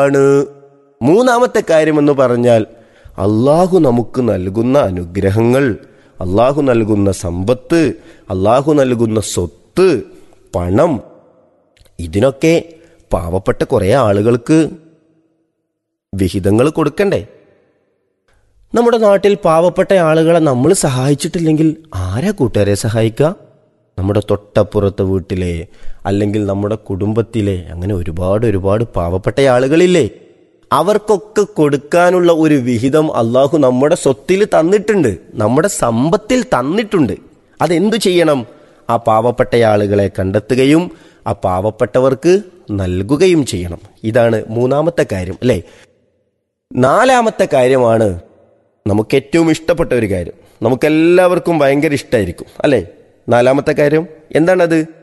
ആണ് മൂന്നാമത്തെ കാര്യമെന്ന് പറഞ്ഞാൽ അള്ളാഹു നമുക്ക് നൽകുന്ന അനുഗ്രഹങ്ങൾ അള്ളാഹു നൽകുന്ന സമ്പത്ത് അള്ളാഹു നൽകുന്ന സ്വത്ത് പണം ഇതിനൊക്കെ പാവപ്പെട്ട കുറേ ആളുകൾക്ക് വിഹിതങ്ങൾ കൊടുക്കണ്ടേ നമ്മുടെ നാട്ടിൽ പാവപ്പെട്ട ആളുകളെ നമ്മൾ സഹായിച്ചിട്ടില്ലെങ്കിൽ ആരാ കൂട്ടുകാരെ സഹായിക്കുക നമ്മുടെ തൊട്ടപ്പുറത്തെ വീട്ടിലെ അല്ലെങ്കിൽ നമ്മുടെ കുടുംബത്തിലെ അങ്ങനെ ഒരുപാട് ഒരുപാട് പാവപ്പെട്ട ആളുകളില്ലേ അവർക്കൊക്കെ കൊടുക്കാനുള്ള ഒരു വിഹിതം അള്ളാഹു നമ്മുടെ സ്വത്തിൽ തന്നിട്ടുണ്ട് നമ്മുടെ സമ്പത്തിൽ തന്നിട്ടുണ്ട് അതെന്തു ചെയ്യണം ആ പാവപ്പെട്ട ആളുകളെ കണ്ടെത്തുകയും ആ പാവപ്പെട്ടവർക്ക് നൽകുകയും ചെയ്യണം ഇതാണ് മൂന്നാമത്തെ കാര്യം അല്ലേ നാലാമത്തെ കാര്യമാണ് നമുക്ക് ഏറ്റവും ഇഷ്ടപ്പെട്ട ഒരു കാര്യം നമുക്കെല്ലാവർക്കും ഭയങ്കര ഇഷ്ടമായിരിക്കും അല്ലേ നാലാമത്തെ കാര്യം എന്താണത്